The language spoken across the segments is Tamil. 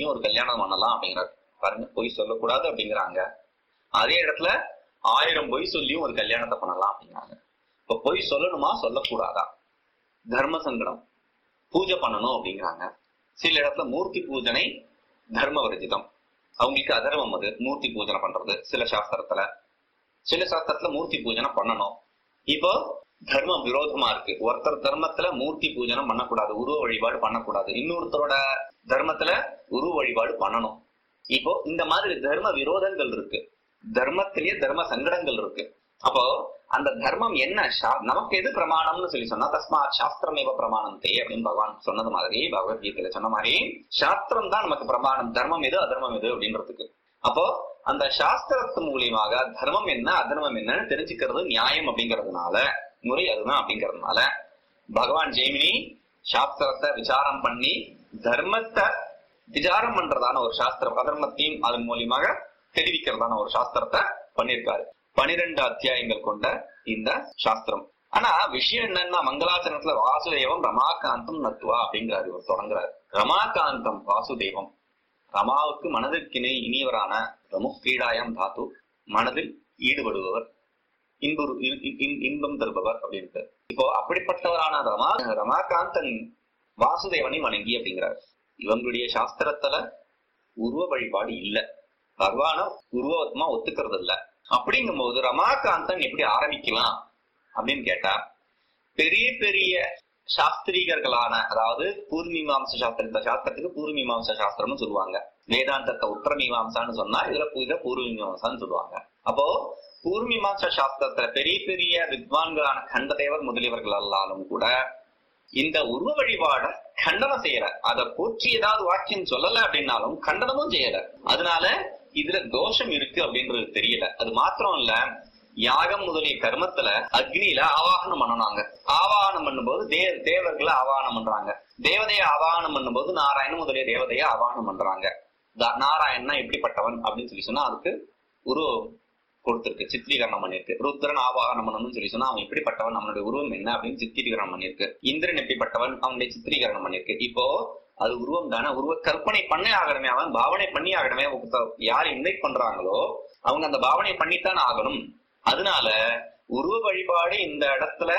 சொல்லியும் ஒரு கல்யாணம் பண்ணலாம் அப்படிங்கிறார் பாருங்க பொய் சொல்லக்கூடாது அப்படிங்கிறாங்க அதே இடத்துல ஆயிரம் பொய் சொல்லியும் ஒரு கல்யாணத்தை பண்ணலாம் அப்படிங்கிறாங்க இப்ப பொய் சொல்லணுமா சொல்லக்கூடாதா தர்ம சங்கடம் பூஜை பண்ணணும் அப்படிங்கிறாங்க சில இடத்துல மூர்த்தி பூஜனை தர்ம வர்ஜிதம் அவங்களுக்கு அதர்மம் அது மூர்த்தி பூஜனை பண்றது சில சாஸ்திரத்துல சில சாஸ்திரத்துல மூர்த்தி பூஜனை பண்ணணும் இப்போ தர்மம் விரோதமா இருக்கு ஒருத்தர் தர்மத்துல மூர்த்தி பூஜனம் பண்ணக்கூடாது உருவ வழிபாடு பண்ணக்கூடாது இன்னொருத்தரோட தர்மத்துல உருவ வழிபாடு பண்ணணும் இப்போ இந்த மாதிரி தர்ம விரோதங்கள் இருக்கு தர்மத்திலேயே தர்ம சங்கடங்கள் இருக்கு அப்போ அந்த தர்மம் என்ன சா- நமக்கு எது பிரமாணம்னு சொல்லி சொன்னா தஸ்மாத் சாஸ்திரமேவ பிரமாணம் தே அப்படின்னு பகவான் சொன்னது மாதிரி பகவத்கீதையில சொன்ன மாதிரி சாஸ்திரம் தான் நமக்கு பிரமாணம் தர்மம் எது அதர்மம் எது அப்படின்றதுக்கு அப்போ அந்த சாஸ்திரத்து மூலியமாக தர்மம் என்ன அதர்மம் என்னன்னு தெரிஞ்சுக்கிறது நியாயம் அப்படிங்கறதுனால முறை அதுதான் அப்படிங்கறதுனால பகவான் ஜெய்மினி சாஸ்திரத்தை விசாரம் பண்ணி தர்மத்தை விசாரம் பண்றதான ஒரு சாஸ்திரம் அதர்மத்தையும் அதன் மூலியமாக தெரிவிக்கிறதான ஒரு சாஸ்திரத்தை பண்ணியிருக்காரு பனிரெண்டு அத்தியாயங்கள் கொண்ட இந்த சாஸ்திரம் ஆனா விஷயம் என்னன்னா மங்களாச்சரணத்துல வாசுதேவம் ரமாகாந்தம் நத்துவா அப்படிங்கிறாரு இவர் தொடங்குறாரு ரமாகாந்தம் வாசுதேவம் ரமாவுக்கு மனதிற்கிணை இனியவரான ரமுக்ரீடாயம் தாத்து மனதில் ஈடுபடுபவர் இன்புறு இன்- இன்- இன்பம் தருபவர் அப்படின்ட்டு இப்போ அப்படிப்பட்டவரான ரமா ரமாகாந்தன் வாசுதேவனை வணங்கி அப்படிங்கிறார் இவங்களுடைய சாஸ்திரத்துல உருவ வழிபாடு இல்ல பகவான உருவமா ஒத்துக்கிறது இல்ல அப்படிங்கும்போது ரமாகாந்தன் எப்படி ஆரம்பிக்கலாம் அப்படின்னு கேட்டா பெரிய பெரிய சாஸ்திரிகர்களான அதாவது பூர்வீமாம்ச சாஸ்திரம் இந்த சாஸ்திரத்துக்கு பூர்வீமாம்ச சாஸ்திரம்னு சொல்லுவாங்க வேதாந்தத்தை உத்தர மீமாம்சான்னு சொன்னா இதுல இத பூர்வீமாம்சான்னு சொல்லுவாங்க அப்போ பூர்வீமாம்ச சாஸ்திரத்துல பெரிய பெரிய வித்வான்களான கண்டதேவர் முதலியவர்கள் எல்லாலும் கூட இந்த உருவ வழிபாட கண்டனம் செய்யல அத போற்றி ஏதாவது வாக்கியம் சொல்லல அப்படின்னாலும் கண்டனமும் செய்யல அதனால இதுல தோஷம் இருக்கு அப்படின்றது தெரியல அது மாத்திரம் இல்ல யாகம் முதலிய கர்மத்துல அக்னியில ஆவாகனம் பண்ணனாங்க ஆவாகனம் பண்ணும்போது தே தேவர்களை ஆவாகனம் பண்றாங்க தேவதையை ஆவாகனம் பண்ணும்போது நாராயணன் முதலிய தேவதையை ஆவாகனம் பண்றாங்க தா- நாராயணனா எப்படிப்பட்டவன் அப்படின்னு சொல்லி சொன்னா அதுக்கு உருவம் கொடுத்திருக்கு சித்திரீகரணம் பண்ணிருக்கு ருத்ரன் ஆவாகனம் பண்ணணும்னு சொல்லி சொன்னா அவன் எப்படிப்பட்டவன் அவனுடைய உருவம் என்ன அப்படின்னு சித்திரீகரணம் பண்ணிருக்கு இந்திரன் எப்படிப்பட்டவன் அவனுடைய சித்திரீகரணம் பண்ணிருக்கு இப்போ அது உருவம் தானே உருவ கற்பனை பண்ணே ஆகணுமே அவன் பாவனை பண்ணி ஆகணுமே ஒருத்த- யார் இன்வைட் பண்றாங்களோ அவங்க அந்த பாவனை பண்ணித்தான் ஆகணும் அதனால உருவ வழிபாடு இந்த இடத்துல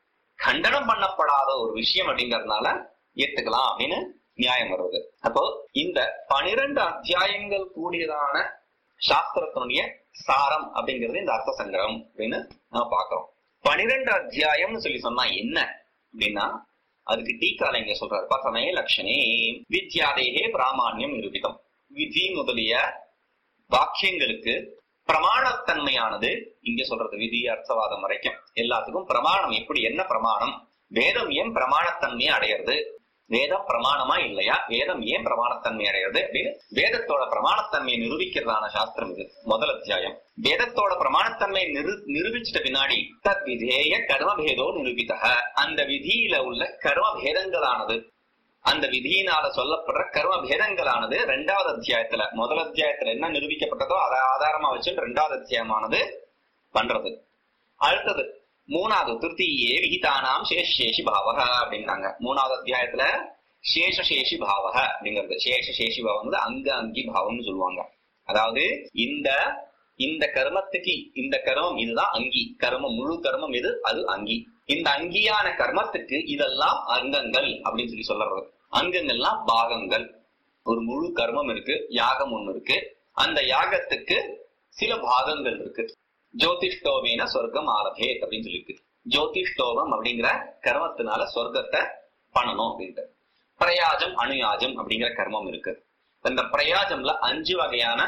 கண்டனம் பண்ணப்படாத ஒரு விஷயம் அப்படிங்கறதுனால ஏத்துக்கலாம் அப்படின்னு நியாயம் வருது அப்போ இந்த பனிரெண்டு அத்தியாயங்கள் கூடியதான சாஸ்திரத்தினுடைய சாரம் அப்படிங்கிறது இந்த அர்த்த சங்கரம் அப்படின்னு நம்ம பாக்குறோம் பனிரெண்டு அத்தியாயம்னு சொல்லி சொன்னா என்ன அப்படின்னா அதுக்கு டீக்கால இங்க சொல்றாரு பசமே லட்சணே வித்யாதேகே பிராமான்யம் நிரூபிதம் விதி முதலிய வாக்கியங்களுக்கு பிரமாணத்தன்மையானது இங்க சொல்றது விதி அர்த்தவாதம் வரைக்கும் எல்லாத்துக்கும் பிரமாணம் எப்படி என்ன பிரமாணம் வேதம் ஏன் பிரமாணத்தன்மையை அடையிறது வேதம் பிரமாணமா இல்லையா வேதம் ஏன் பிரமாணத்தன்மை அடையிறது அப்படின்னு வேதத்தோட பிரமாணத்தன்மையை நிரூபிக்கிறதான சாஸ்திரம் இது முதல் அத்தியாயம் வேதத்தோட பிரமாணத்தன்மையை நிரு நிரூபிச்சிட்ட பின்னாடி தத் விதேய கர்ம பேதோ நிரூபிதக அந்த விதியில உள்ள கர்ம பேதங்களானது அந்த விதியினால சொல்லப்படுற கர்ம பேதங்களானது ரெண்டாவது அத்தியாயத்துல முதல் அத்தியாயத்துல என்ன நிரூபிக்கப்பட்டதோ அதை ஆதாரமா வச்சு ரெண்டாவது அத்தியாயமானது பண்றது அடுத்தது மூணாவது திருத்தீயே விகிதானாம் சேஷேஷி பாவக அப்படிங்கிறாங்க மூணாவது அத்தியாயத்துல சேஷசேஷி பாவக அப்படிங்கிறது சேஷசேஷி பாவம் வந்து அங்க அங்கி பாவம்னு சொல்லுவாங்க அதாவது இந்த இந்த கர்மத்துக்கு இந்த கர்மம் இதுதான் அங்கி கர்மம் முழு கர்மம் எது அது அங்கி இந்த அங்கியான கர்மத்துக்கு இதெல்லாம் அங்கங்கள் அப்படின்னு சொல்லி சொல்றது அங்கங்கள்லாம் பாகங்கள் ஒரு முழு கர்மம் இருக்கு யாகம் ஒண்ணு இருக்கு அந்த யாகத்துக்கு சில பாகங்கள் இருக்கு ஜோதிஷ்டோமேன சொர்க்கம் ஆலபேத் அப்படின்னு சொல்லியிருக்கு ஜோதிஷ்டோமம் அப்படிங்கிற கர்மத்தினால சொர்க்கத்தை பண்ணணும் அப்படின்ட்டு பிரயாஜம் அணுயாஜம் அப்படிங்கிற கர்மம் இருக்கு இந்த பிரயாஜம்ல அஞ்சு வகையான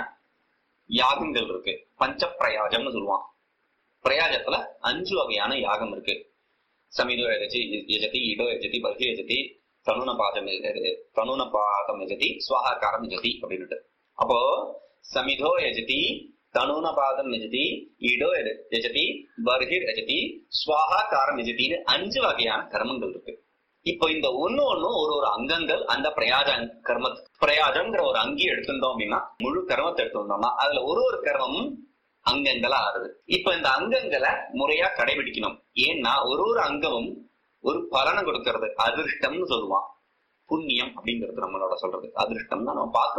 யாகங்கள் இருக்கு பஞ்ச பிரயாஜம்னு சொல்லுவான் பிரயாஜத்துல அஞ்சு வகையான யாகம் இருக்கு சமிதோ யஜதி யஜதி இடோ யஜதி பர்ஹி யஜதி தனுனபாதம் யஜ- தனுனபாதம் யஜதி சுவாகாரம் யஜதி அப்படின்னுட்டு அப்போ சமிதோ யஜதி தனுனபாதம் யஜதி இடோ யஜ- யஜதி பர்ஹிர் யஜதி சுவாகாரம் யஜதின்னு அஞ்சு வகையான கர்மங்கள் இருக்கு இப்போ இந்த ஒண்ணு ஒண்ணும் ஒரு ஒரு அங்கங்கள் அந்த பிரயாஜ கர்ம பிரயாஜம்ங்கிற ஒரு அங்கி எடுத்திருந்தோம் அப்படின்னா முழு கர்மத்தை எடுத்திருந்தோம்னா அதுல ஒரு ஒரு கர்மமும் அங்கங்களா ஆறுது இப்ப இந்த அங்கங்களை முறையா கடைபிடிக்கணும் ஏன்னா ஒரு ஒரு அங்கமும் ஒரு பலனை கொடுக்கறது அதிர்ஷ்டம்னு சொல்லுவான் புண்ணியம் அப்படிங்கிறது நம்மளோட சொல்றது அதிர்ஷ்டம் தான் நம்ம பார்க்க